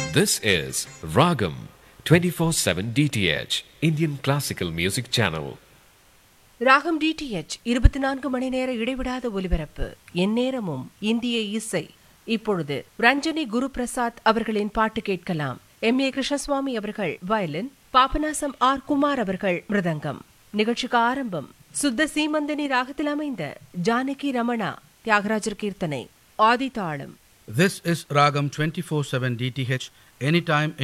This is Ragam 24/7 DTH Indian Classical Music Channel. Raagam DTH இருபத்தி நான்கு மணி நேர இடைவிடாத ஒலிபரப்பு எந்நேரமும் இந்திய இசை இப்பொழுது ரஞ்சனி குரு பிரசாத் அவர்களின் பாட்டு கேட்கலாம் எம் ஏ கிருஷ்ணசுவாமி அவர்கள் வயலின் பாபநாசம் ஆர் குமார் அவர்கள் மிருதங்கம் நிகழ்ச்சிக்கு ஆரம்பம் சுத்த சீமந்தனி ராகத்தில் அமைந்த ஜானகி ரமணா தியாகராஜர் கீர்த்தனை ஆதி தாளம் This is Ragam 24/7 DTH anytime